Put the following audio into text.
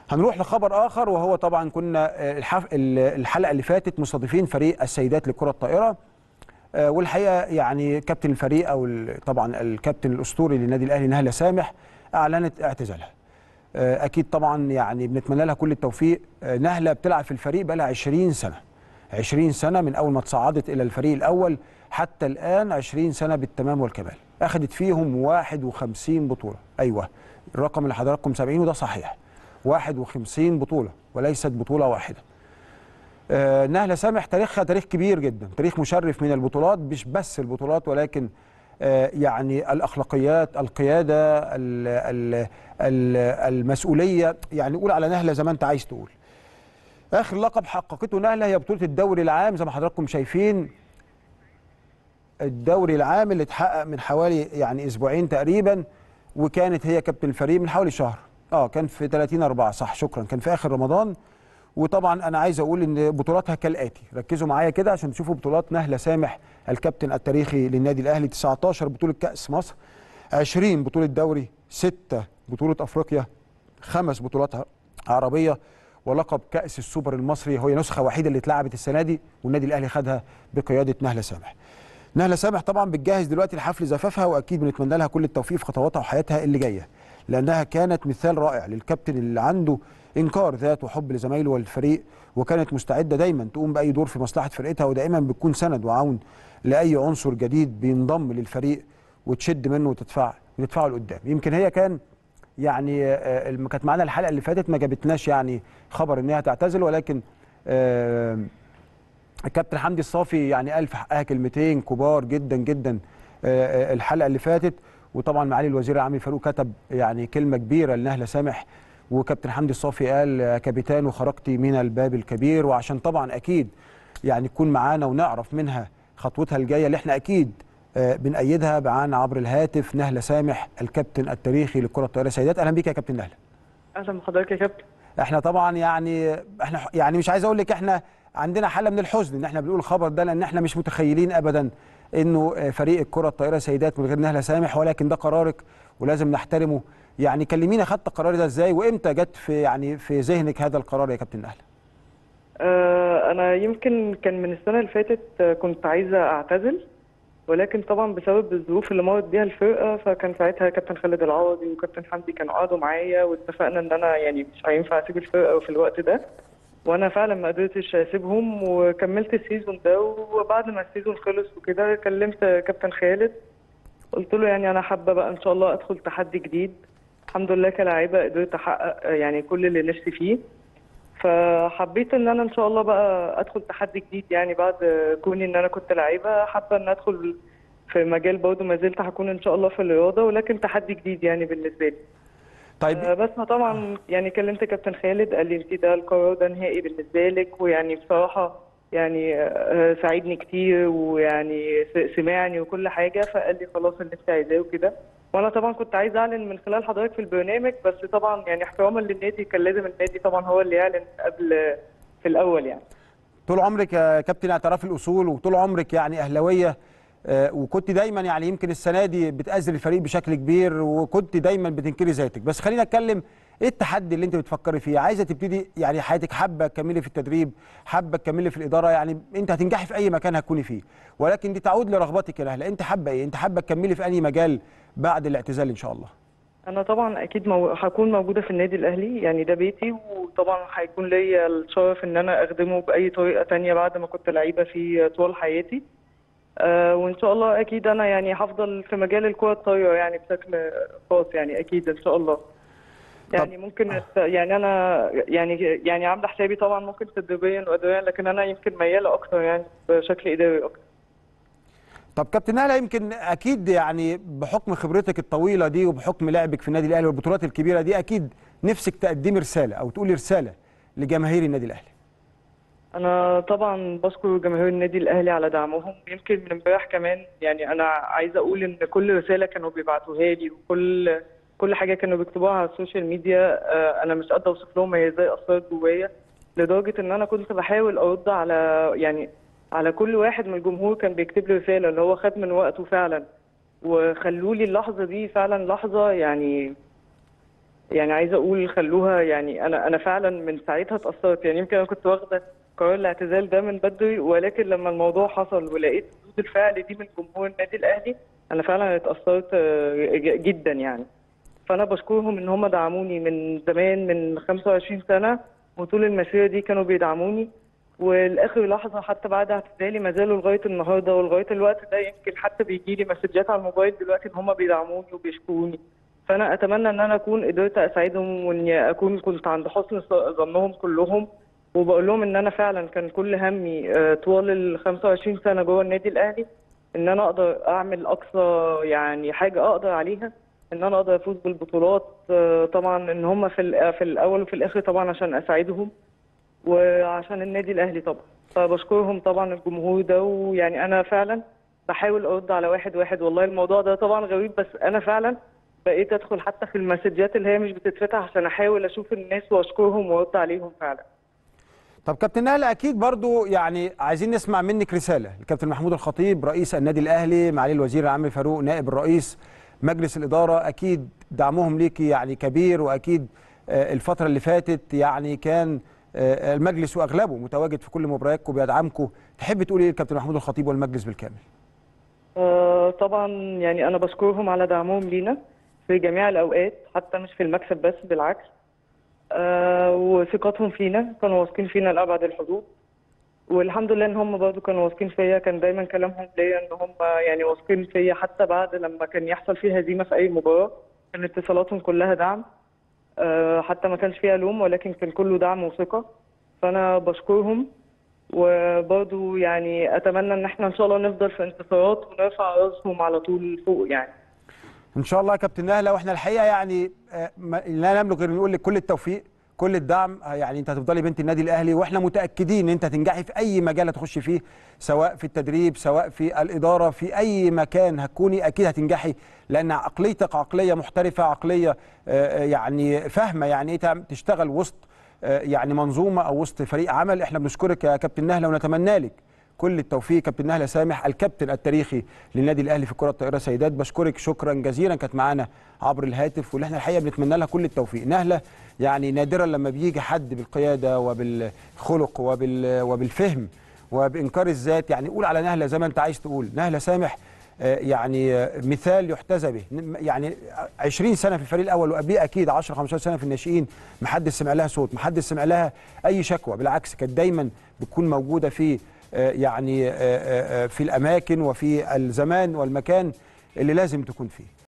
هنروح لخبر اخر وهو طبعا كنا آه، الحف... ال- الحلقه اللي فاتت مستضيفين فريق السيدات لكره الطائره آه، والحقيقه يعني كابتن الفريق او ال- طبعا الكابتن الاسطوري للنادي الاهلي نهله سامح اعلنت اعتزالها آه، اكيد طبعا يعني بنتمنى لها كل التوفيق آه، نهله بتلعب في الفريق بقى لها 20 سنه 20 سنه من اول ما تصعدت الى الفريق الاول حتى الان 20 سنه بالتمام والكمال اخذت فيهم 51 بطوله ايوه الرقم اللي حضراتكم سامعينه ده صحيح 51 بطوله وليست بطوله واحده آه، نهله سامح تاريخها تاريخ كبير جدا تاريخ مشرف من البطولات مش بس البطولات ولكن آه، يعني الاخلاقيات القياده ال ال ال المسؤوليه يعني قول على نهله زي ما انت عايز تقول اخر لقب حققته نهله هي بطوله الدوري العام زي ما حضراتكم شايفين الدوري العام اللي اتحقق من حوالي يعني اسبوعين تقريبا وكانت هي كابتن الفريق من حوالي شهر اه كان في 30 4 صح شكرا كان في اخر رمضان وطبعا انا عايز اقول ان بطولاتها كالاتي ركزوا معايا كده عشان تشوفوا بطولات نهله سامح الكابتن التاريخي للنادي الاهلي 19 بطوله كاس مصر 20 بطوله دوري 6 بطوله افريقيا خمس بطولات عربيه ولقب كاس السوبر المصري هي نسخه وحيده اللي اتلعبت السنه دي والنادي الاهلي خدها بقياده نهله سامح نهله سامح طبعا بتجهز دلوقتي لحفل زفافها واكيد بنتمنى لها كل التوفيق في خطواتها وحياتها اللي جايه لانها كانت مثال رائع للكابتن اللي عنده انكار ذات وحب لزمايله والفريق وكانت مستعده دايما تقوم باي دور في مصلحه فرقتها ودائما بتكون سند وعون لاي عنصر جديد بينضم للفريق وتشد منه وتدفع وتدفعه لقدام يمكن هي كان يعني آه، لما كانت معانا الحلقه اللي فاتت ما جابتناش يعني خبر انها تعتزل ولكن آه، الكابتن حمدي الصافي يعني قال في حقها كلمتين كبار جدا جدا آه، آه، الحلقه اللي فاتت وطبعا معالي الوزير العام فاروق كتب يعني كلمه كبيره لنهله سامح وكابتن حمدي الصافي قال يا كابتن وخرجتي من الباب الكبير وعشان طبعا اكيد يعني تكون معانا ونعرف منها خطوتها الجايه اللي احنا اكيد آه، بنأيدها معانا عبر الهاتف نهله سامح الكابتن التاريخي لكره الطائره سيدات اهلا بيك يا كابتن نهله اهلا بحضرتك يا كابتن احنا طبعا يعني احنا يعني مش عايز اقول لك احنا عندنا حاله من الحزن ان احنا بنقول الخبر ده لان احنا مش متخيلين ابدا انه آه، فريق الكره الطائره سيدات من غير نهله سامح ولكن ده قرارك ولازم نحترمه يعني كلمينا خدت القرار ده ازاي وامتى جت في يعني في ذهنك هذا القرار يا كابتن نهله آه انا يمكن كان من السنه اللي فاتت آه، كنت عايزه اعتزل ولكن طبعا بسبب الظروف اللي مرت بيها الفرقه فكان ساعتها كابتن خالد العوضي وكابتن حمدي كانوا قعدوا معايا واتفقنا ان انا يعني مش هينفع اسيب الفرقه في الوقت ده وانا فعلا ما قدرتش اسيبهم وكملت السيزون ده وبعد ما السيزون خلص وكده كلمت كابتن خالد قلت له يعني انا حابه بقى ان شاء الله ادخل تحدي جديد الحمد لله كلاعيبه قدرت احقق يعني كل اللي نفسي فيه فحبيت ان انا ان شاء الله بقى ادخل تحدي جديد يعني بعد كوني ان انا كنت لعيبه حابه ان ادخل في مجال برضه ما زلت هكون ان شاء الله في الرياضه ولكن تحدي جديد يعني بالنسبه لي طيب آه، بس أنا طبعا يعني كلمت كابتن خالد قال لي انت ده القرار ده نهائي بالنسبه لك ويعني بصراحه يعني آه، ساعدني كتير ويعني س- سمعني وكل حاجه فقال لي خلاص اللي انت عايزاه وكده وانا طبعا كنت عايز اعلن من خلال حضرتك في البرنامج بس طبعا يعني احتراما للنادي كان لازم النادي طبعا هو اللي يعلن قبل في الاول يعني طول عمرك يا كابتن اعتراف الاصول وطول عمرك يعني اهلاويه آه، وكنت دايما يعني يمكن السنه دي بتأذي الفريق بشكل كبير وكنت دايما بتنكري ذاتك بس خلينا اتكلم ايه التحدي اللي انت بتفكري فيه عايزه تبتدي يعني حياتك حابه تكملي في التدريب حابه تكملي في الاداره يعني انت هتنجحي في اي مكان هتكوني فيه ولكن دي تعود لرغبتك يا نهله انت حابه ايه انت حابه تكملي في اي مجال بعد الاعتزال ان شاء الله انا طبعا اكيد مو... هكون موجوده في النادي الاهلي يعني ده بيتي وطبعا هيكون ليا الشرف ان انا اخدمه باي طريقه تانية بعد ما كنت لعيبه فيه طول حياتي آه وان شاء الله اكيد انا يعني هفضل في مجال الكره الطايره يعني بشكل خاص يعني اكيد ان شاء الله يعني ممكن الت- يعني انا يعني يعني عامله حسابي طبعا ممكن تدريبيا واداريا لكن انا يمكن مياله اكتر يعني بشكل اداري اكتر طب كابتن نهله يمكن اكيد يعني بحكم خبرتك الطويله دي وبحكم لعبك في النادي الاهلي والبطولات الكبيره دي اكيد نفسك تقدمي رساله او تقولي رساله لجماهير النادي الاهلي انا طبعا بشكر جماهير النادي الاهلي على دعمهم يمكن من امبارح كمان يعني انا عايزه اقول ان كل رساله كانوا بيبعتوها لي وكل كل حاجه كانوا بيكتبوها على السوشيال ميديا آه، انا مش قادره اوصف لهم هي ازاي اثرت جوايا لدرجه ان انا كنت بحاول ارد على يعني على كل واحد من الجمهور كان بيكتب لي رساله اللي هو خد من وقته فعلا وخلوا لي اللحظه دي فعلا لحظه يعني يعني عايزه اقول خلوها يعني انا انا فعلا من ساعتها اتاثرت يعني يمكن انا كنت واخده قرار الاعتزال ده من بدري ولكن لما الموضوع حصل ولقيت ردود الفعل دي من جمهور النادي الاهلي انا فعلا اتاثرت آه، ج- جدا يعني فانا بشكرهم ان هم دعموني من زمان من 25 سنه وطول المسيره دي كانوا بيدعموني والاخر لحظه حتى بعد اعتزالي ما زالوا لغايه النهارده ولغايه الوقت ده يمكن حتى بيجي لي مسجات على الموبايل دلوقتي ان هم بيدعموني وبيشكروني فانا اتمنى ان انا اكون قدرت اساعدهم واني اكون كنت عند حسن ظنهم كلهم وبقول لهم ان انا فعلا كان كل همي آه، طوال ال 25 سنه جوه النادي الاهلي ان انا اقدر اعمل اقصى يعني حاجه اقدر عليها ان انا اقدر افوز بالبطولات آه، طبعا ان هم في الأ- في الاول وفي الاخر طبعا عشان اساعدهم وعشان النادي الاهلي طبعا فبشكرهم طبعا الجمهور ده ويعني انا فعلا بحاول ارد على واحد واحد والله الموضوع ده طبعا غريب بس انا فعلا بقيت ادخل حتى في المسجات اللي هي مش بتتفتح عشان احاول اشوف الناس واشكرهم وارد عليهم فعلا طب كابتن نهله اكيد برضو يعني عايزين نسمع منك رساله الكابتن محمود الخطيب رئيس النادي الاهلي معالي الوزير العام فاروق نائب الرئيس مجلس الاداره اكيد دعمهم ليكي يعني كبير واكيد آه، الفتره اللي فاتت يعني كان آه، المجلس واغلبه متواجد في كل مبارياتكم بيدعمكم تحب تقولي ايه الكابتن محمود الخطيب والمجلس بالكامل آه، طبعا يعني انا بشكرهم على دعمهم لينا في جميع الاوقات حتى مش في المكسب بس بالعكس آه، وثقتهم فينا كانوا واثقين فينا لابعد الحدود والحمد لله ان هم برضه كانوا واثقين فيا كان دايما كلامهم ليا ان هم يعني واثقين فيا حتى بعد لما كان يحصل فيه هزيمه في اي مباراه كان اتصالاتهم كلها دعم آه، حتى ما كانش فيها لوم ولكن كان كله دعم وثقه فانا بشكرهم وبرضه يعني اتمنى ان احنا ان شاء الله نفضل في انتصارات ونرفع راسهم على طول فوق يعني ان شاء الله يا كابتن نهله واحنا الحقيقه يعني آه، ما- لا نملك غير نقول لك كل التوفيق كل الدعم آه، يعني انت هتفضلي بنت النادي الاهلي واحنا متاكدين ان انت هتنجحي في اي مجال هتخشي فيه سواء في التدريب سواء في الاداره في اي مكان هتكوني اكيد هتنجحي لان عقليتك عقليه محترفه عقليه آه، آه، يعني فاهمه يعني ايه تعم- تشتغل وسط آه، يعني منظومه او وسط فريق عمل احنا بنشكرك يا كابتن نهله ونتمنى لك كل التوفيق كابتن نهله سامح الكابتن التاريخي للنادي الاهلي في كره الطائره سيدات بشكرك شكرا جزيلا كانت معانا عبر الهاتف واللي احنا الحقيقه بنتمنى لها كل التوفيق نهله يعني نادرا لما بيجي حد بالقياده وبالخلق وبال وبالفهم وبانكار الذات يعني قول على نهله زي ما انت عايز تقول نهله سامح آه، يعني آه، مثال يحتذى به ن- يعني 20 سنه في الفريق الاول وقبليه اكيد 10 15 سنه في الناشئين ما حدش سمع لها صوت ما حدش سمع لها اي شكوى بالعكس كانت دايما بتكون موجوده في آه، يعني آه، آه، آه، في الاماكن وفي الزمان والمكان اللي لازم تكون فيه